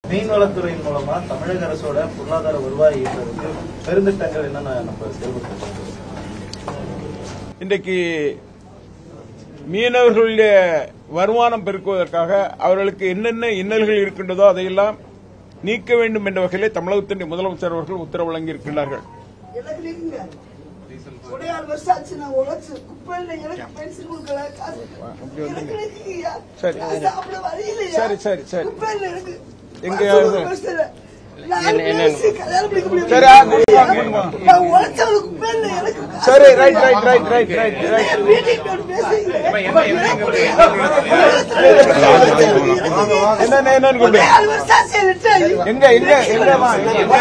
மீன்வளத்துறையின் மூலமா தமிழக அரசோட பொருளாதார வருவாய் ஈட்டுறதுக்கு பெருந்திட்டங்கள் என்னென்ன நம்ம செயல்படுத்தணும் இன்றைக்கு மீனவர்களுடைய வருமானம் பெருக்குவதற்காக அவர்களுக்கு என்னென்ன இன்னல்கள் இருக்கின்றதோ அதையெல்லாம் நீக்க வேண்டும் என்ற வகையிலே தமிழகத்தின் முதலமைச்சர் அவர்கள் உத்தரவு வழங்கியிருக்கிறார்கள் எனக்கு இருக்குங்க ஒரே ஆறு வருஷம் ஆச்சு நான் உழைச்சு குப்பையில எனக்கு பென்சில் கொடுக்கல காசு எனக்கு இருக்குங்கய்யா. சரி. நான் சாப்பிட வழி இல்லையா? சரி, சரி, சரி. குப்பையில எனக்கு எங்க வருஷம் இது? ஒரு வருஷத்துல நாலு வயசு கல்யாணம் பண்ணிக்க முடியாது. சரி, ஆ, கொடுங்க, கொடுங்க. நான் உழைச்சவங்க குப்பையில எனக்கு காசு சரி right right right right right right என் வீட்டுக்கு வந்து பேசுறீங்க. என்னென்ன என்னன்னு கொண்டு ஒரே ஆறு வருஷம் ஆச்சு என்கிட்ட. எங்க எங்க எங்கம்மா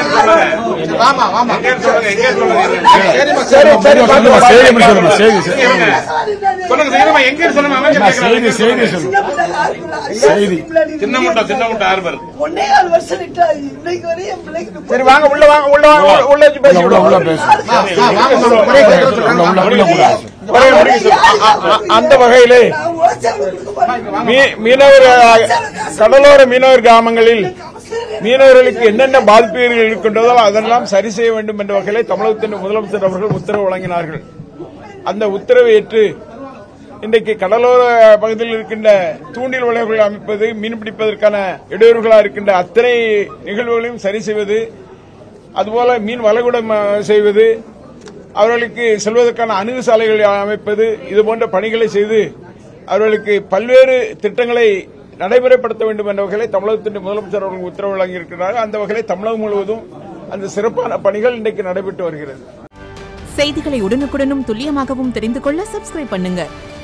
சரிம்மா, சரி சரி சொல்லுங்க, செய்தி மட்டும் சொல்லுங்க, செய்தி, செய்தி. சொல்லுங்க சீக்கிரமா எங்க சொல்லுங்க அமைச்சர் நான் கேட்கறாரு. செய்தி செய்தி சொல்லுங்க செய்தி. சின்ன முட்டை சின்ன முட்டை ஆர்பர் ஒன்னே கால் வருஷம் விட்டா இன்னைக்கு வரையும் என் பிள்ளைக்கு சரி வாங்க உள்ள வாங்க உள்ள வாங்க உள்ள- உள்ள வச்சு பேசி உள்ள உள்ள பேசு உள்ள உள்ள உள்ள உள்ள ஒரே ஒரு நிமிஷம். அ- அ- அந்த வகையிலே நான் உழைச்சவங்களுக்கு கொடுக்க மாட்டேன். மீ- மீனவர் கடலோர மீனவர் கிராமங்களில் மீனவர்களுக்கு என்னென்ன பாதிப்புகள் இருக்கின்றதோ அதெல்லாம் சரி செய்ய வேண்டும் என்ற வகையிலே தமிழகத்தின் முதலமைச்சர் அவர்கள் உத்தரவு வழங்கினார்கள் அந்த உத்தரவை ஏற்று இன்றைக்கு கடலோர பகுதியில் இருக்கின்ற தூண்டில் வளைவுகள் அமைப்பது மீன் பிடிப்பதற்கான இடையூறுகளாக இருக்கின்ற அத்தனை நிகழ்வுகளையும் சரி செய்வது அதுபோல மீன் வளைகுடம் அஹ், செய்வது அவர்களுக்கு செல்வதற்கான அணுகு சாலைகளை அமைப்பது இது போன்ற பணிகளை செய்து அவர்களுக்கு பல்வேறு திட்டங்களை நடைமுறைப்படுத்த வேண்டும் என்ற வகையில் தமிழகத்தின் முதலமைச்சர் அவர்கள் உத்தரவு வழங்கியிருக்கிறார்கள் அந்த வகையில் தமிழகம் முழுவதும் அந்த சிறப்பான பணிகள் இன்றைக்கு நடைபெற்று வருகிறது செய்திகளை உடனுக்குடனும் துல்லியமாகவும் தெரிந்து கொள்ள சப்ஸ்கிரைப் பண்ணுங்க